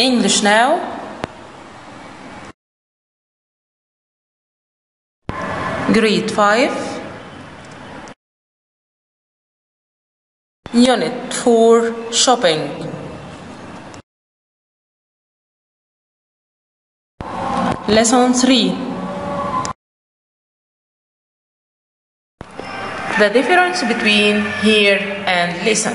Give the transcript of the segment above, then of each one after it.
English now Grade 5 Unit 4 Shopping Lesson 3 The difference between hear and listen.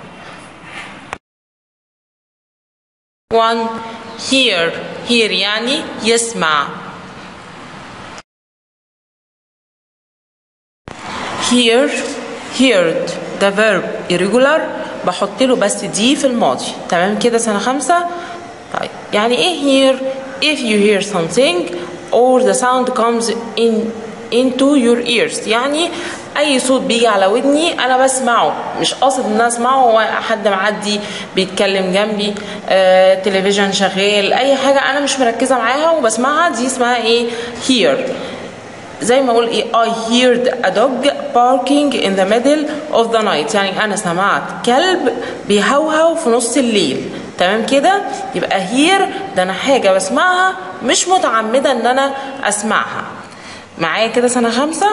1. Hear hear يعني يسمع hear heard ده verb irregular بحط له بس دي في الماضي تمام كده سنة خمسة طيب يعني ايه hear if you hear something or the sound comes in into your ears يعني اي صوت بيجي على ودني انا بسمعه مش قاصد ان انا اسمعه هو حد معدي بيتكلم جنبي آه، تلفزيون شغال اي حاجه انا مش مركزه معاها وبسمعها دي اسمها ايه hear زي ما اقول ايه I heard a dog barking in the middle of the night يعني انا سمعت كلب بيهوهو في نص الليل تمام كده يبقى hear ده انا حاجه بسمعها مش متعمده ان انا اسمعها معايا كده سنه خمسه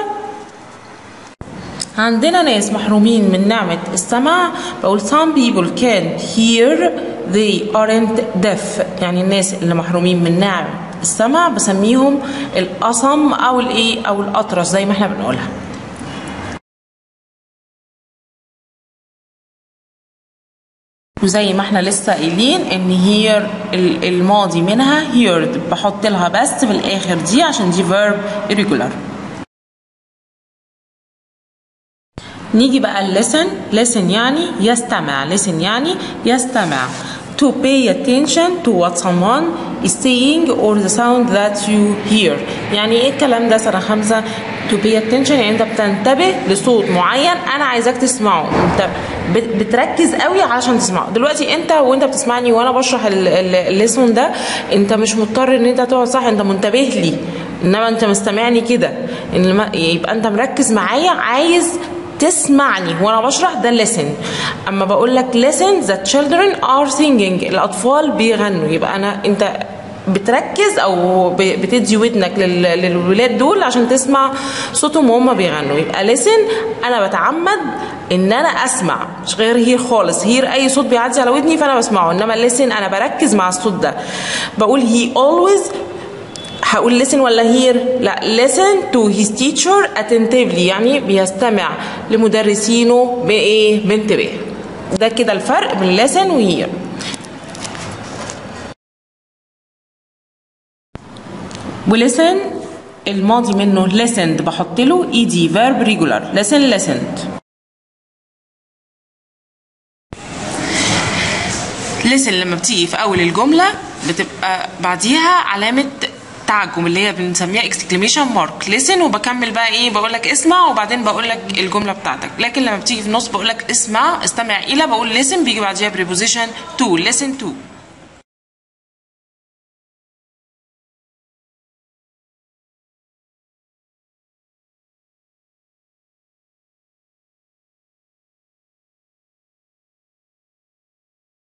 عندنا ناس محرومين من نعمة السمع بقول some people can't hear they aren't deaf يعني الناس اللي محرومين من نعمة السمع بسميهم الأصم أو الإيه أو الأطرش زي ما احنا بنقولها وزي ما احنا لسه قايلين ان هير الماضي منها heard بحط لها بس في الاخر دي عشان دي verb irregular نيجي بقى listen listen يعني يستمع listen يعني يستمع to pay attention to what someone is saying or the sound that you hear يعني ايه الكلام ده سنة خمسة to pay attention يعني انت بتنتبه لصوت معين انا عايزاك تسمعه انت بت- بتركز قوي علشان تسمعه دلوقتي انت وانت بتسمعني وانا بشرح الليسون ده انت مش مضطر ان انت تقعد صح انت منتبه لي انما انت مستمعني كده ان لما- يبقى انت مركز معايا عايز تسمعني وانا بشرح ده listen اما بقول لك listen the children are singing الاطفال بيغنوا يبقى انا انت بتركز او ب- بتدي ودنك لل- للولاد دول عشان تسمع صوتهم وهم بيغنوا يبقى listen انا بتعمد ان انا اسمع مش غير هير خالص هير اي صوت بيعدي على ودني فانا بسمعه انما listen انا بركز مع الصوت ده بقول he always هقول listen ولا hear لا listen to his teacher attentively يعني بيستمع لمدرسينه بايه بانتباه ده كده الفرق بين listen و hear ولسن الماضي منه listened بحط له ed verb regular listen listened listen لما بتيجي في اول الجمله بتبقى بعديها علامه تعجب اللي هي بنسميها exclamation mark listen وبكمل بقى ايه بقول لك اسمع وبعدين بقول لك الجمله بتاعتك لكن لما بتيجي في النص بقول لك اسمع استمع الى بقول listen بيجي بعديها preposition to listen to